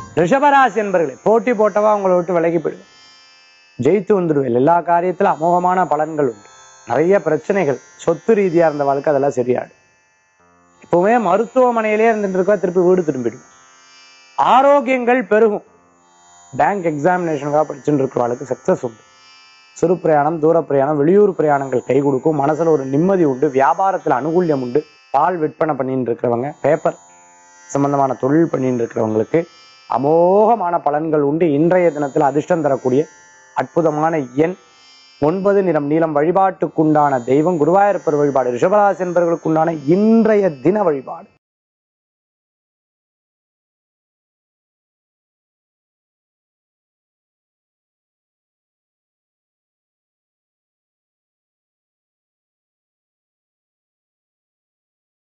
ரிஷபராசி என்பர்களே போட்டி போட்டவா உங்களை விட்டு விலகி போயிடுவேன் ஜெயித்து வந்துடுவேன் எல்லா காரியத்திலும் அமோகமான பலன்கள் உண்டு நிறைய பிரச்சனைகள் சொத்து ரீதியா இருந்த வாழ்க்கை அதெல்லாம் சரியாடு இப்பவுமே மருத்துவமனையிலே இருந்துட்டு இருக்கா திருப்பி வீடு திரும்பிடும் ஆரோக்கியங்கள் பெருகும் பேங்க் எக்ஸாமினேஷனுக்காக படிச்சுட்டு இருக்கிறவங்களுக்கு சக்சஸ் உண்டு சிறு பிரயாணம் தூர பிரயாணம் வெளியூர் பிரயாணங்கள் கை கொடுக்கும் மனசுல ஒரு நிம்மதி உண்டு வியாபாரத்துல அனுகூல்யம் உண்டு பால் விற்பனை பண்ணிட்டு இருக்கிறவங்க பேப்பர் சம்பந்தமான தொழில் பண்ணிட்டு இருக்கிறவங்களுக்கு அமோகமான பலன்கள் உண்டு இன்றைய தினத்தில் அதிர்ஷ்டம் தரக்கூடிய அற்புதமான எண் ஒன்பது நிறம் நீளம் வழிபாட்டுக்குண்டான தெய்வம் குருவாயூரப்பர் வழிபாடு ரிஷபராசி என்பவர்களுக்குண்டான இன்றைய தின வழிபாடு